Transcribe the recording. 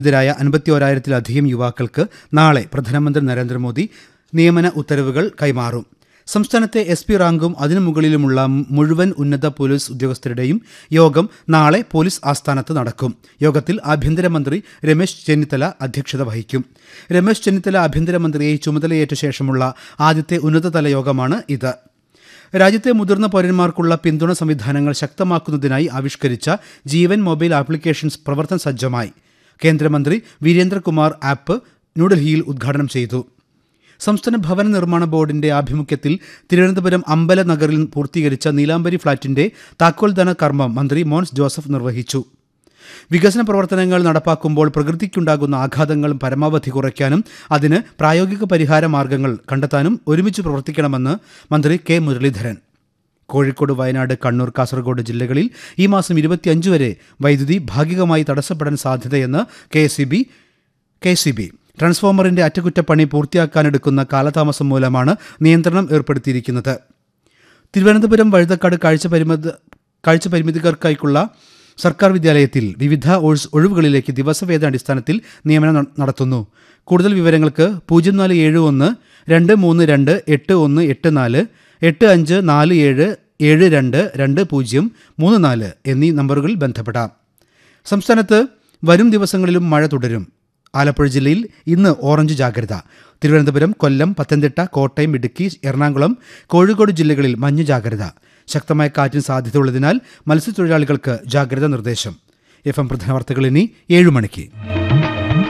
ഇതിരായ അൻപത്തിയോരായിരത്തിലധികം യുവാക്കൾക്ക് നാളെ പ്രധാനമന്ത്രി നരേന്ദ്രമോദി നിയമന ഉത്തരവുകൾ കൈമാറും സംസ്ഥാനത്തെ എസ് പി റാങ്കും അതിനു മുകളിലുമുള്ള മുഴുവൻ ഉന്നത പോലീസ് ഉദ്യോഗസ്ഥരുടെയും യോഗം നാളെ പോലീസ് ആസ്ഥാനത്ത് നടക്കും യോഗത്തിൽ ആഭ്യന്തരമന്ത്രി രമേശ് ചെന്നിത്തല അധ്യക്ഷത വഹിക്കും രമേശ് ചെന്നിത്തല ആഭ്യന്തരമന്ത്രിയെ ചുമതലയേറ്റ ശേഷമുള്ള ആദ്യത്തെ ഉന്നതതല യോഗമാണ് ഇത് രാജ്യത്തെ മുതിർന്ന പൗരന്മാർക്കുള്ള പിന്തുണ സംവിധാനങ്ങൾ ശക്തമാക്കുന്നതിനായി ആവിഷ്കരിച്ച ജീവൻ മൊബൈൽ ആപ്ലിക്കേഷൻസ് പ്രവർത്തന സജ്ജമായി കേന്ദ്രമന്ത്രി വീരേന്ദ്രകുമാർ ആപ്പ് ന്യൂഡൽഹിയിൽ ഉദ്ഘാടനം ചെയ്തു സംസ്ഥാന ഭവന നിർമ്മാണ ബോർഡിന്റെ ആഭിമുഖ്യത്തിൽ തിരുവനന്തപുരം അമ്പല നഗറിൽ പൂർത്തീകരിച്ച നീലാംബരി ഫ്ളാറ്റിന്റെ താക്കോൽദാന കർമ്മം മന്ത്രി മോൻസ് ജോസഫ് നിർവഹിച്ചു വികസന പ്രവർത്തനങ്ങൾ നടപ്പാക്കുമ്പോൾ പ്രകൃതിക്കുണ്ടാകുന്ന ആഘാതങ്ങൾ പരമാവധി കുറയ്ക്കാനും അതിന് പ്രായോഗിക പരിഹാര മാർഗങ്ങൾ കണ്ടെത്താനും ഒരുമിച്ച് പ്രവർത്തിക്കണമെന്ന് മന്ത്രി കെ മുരളീധരൻ കോഴിക്കോട് വയനാട് കണ്ണൂർ കാസർഗോഡ് ജില്ലകളിൽ ഈ മാസം ഇരുപത്തിയഞ്ച് വരെ വൈദ്യുതി ഭാഗികമായി തടസ്സപ്പെടാൻ സാധ്യതയെന്ന് K S B K C B ട്രാൻസ്ഫോമറിന്റെ അറ്റകുറ്റപ്പണി പൂർത്തിയാക്കാനെടുക്കുന്ന കാലതാമസം മൂലമാണ് നിയന്ത്രണം ഏർപ്പെടുത്തിയിരിക്കുന്നത് തിരുവനന്തപുരം വഴുതക്കാട് കാഴ്ച പരിമിത കാഴ്ച പരിമിതികർക്കായിട്ടുള്ള സർക്കാർ വിദ്യാലയത്തിൽ വിവിധ ഒഴ് ഒഴിവുകളിലേക്ക് ദിവസവേതന അടിസ്ഥാനത്തിൽ നിയമനം ന- നടത്തുന്നു കൂടുതൽ വിവരങ്ങൾക്ക് പൂജ്യം നാല് ഏഴ് ഒന്ന് രണ്ട് മൂന്ന് രണ്ട് എട്ട് ഒന്ന് എട്ട് നാല് എട്ട് അഞ്ച് നാല് ഏഴ് ഏഴ് രണ്ട് രണ്ട് പൂജ്യം മൂന്ന് നാല് എന്നീ നമ്പറുകളിൽ ബന്ധപ്പെടാം സംസ്ഥാനത്ത് വരും ദിവസങ്ങളിലും മഴ തുടരും ആലപ്പുഴ ജില്ലയിൽ ഇന്ന് ഓറഞ്ച് ജാഗ്രത തിരുവനന്തപുരം കൊല്ലം പത്തനംതിട്ട കോട്ടയം ഇടുക്കി എറണാകുളം കോഴിക്കോട് ജില്ലകളിൽ മഞ്ഞ ജാഗ്രത ശക്തമായ കാറ്റിന് സാധ്യതയുള്ളതിനാൽ മത്സ്യത്തൊഴിലാളികൾക്ക് ജാഗ്രതാ നിർദ്ദേശം എഫ് എം പ്രധാന വാർത്തകൾ ഇനി ഏഴ് മണിക്ക്